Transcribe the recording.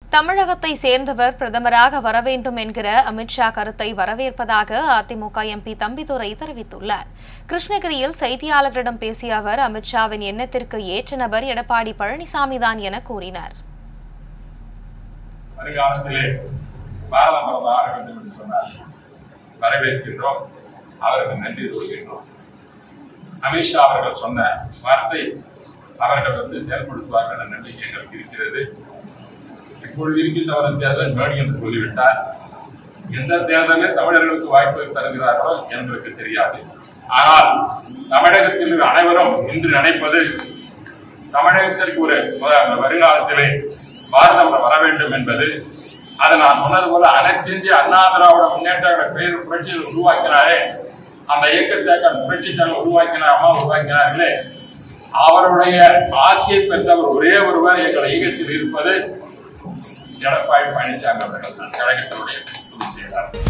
தமிழகத்தை சேர்ந்தவர் பிரதமராக வர வேண்டும் என்கிற அமித்ஷா கருத்தை வரவேற்பதாக அதிமுக எம்பி தம்பிதுரை தெரிவித்துள்ளார் கிருஷ்ணகிரியில் செய்தியாளர்களிடம் பேசிய அவர் அமித்ஷாவின் எண்ணத்திற்கு ஏற்ற நபர் எடப்பாடி பழனிசாமி தான் என கூறினார் வருங்காலத்திலே பாரத பிரதமர் ஆக வேண்டும் என்று சொன்னார் வரவேற்கின்றோம் அவருக்கு நன்றி சொல்கின்றோம் அமித்ஷா அவர்கள் சொன்ன வார்த்தை அவர்கள் வந்து செயல்படுத்துவார்கள் என்ற நம்பிக்கை எங்களுக்கு இருக்கிறது இப்பொழுது இருக்கின்றவரின் தேர்தல் மேடி என்று சொல்லிவிட்டார் எந்த தேர்தலில் தமிழர்களுக்கு வாய்ப்பு தருகிறார்களோ எங்களுக்கு தெரியாது ஆனால் தமிழகத்தில் உள்ள அனைவரும் இன்று நினைப்பது தமிழகத்திற்கு ஒரு ம- வருங்காலத்திலே பாரதம் வர வேண்டும் என்பது அது நான் சொன்னது போல அனைத்து இந்திய அண்ணா திராவிட முன்னேற்ற பேர் புரட்சியை உருவாக்கினாரே அந்த இயக்கத்தை புரட்சி தலைவர் உருவாக்கினார் அம்மா உருவாக்கினார்களே அவருடைய ஆசையை பெற்றவர் ஒரே ஒருவர் எங்கள் இயக்கத்தில் இருப்பது எடப்பாடி பழனிசாமி அவர்கள் தான் கழகத்தினுடைய பொதுச் செயலாளர்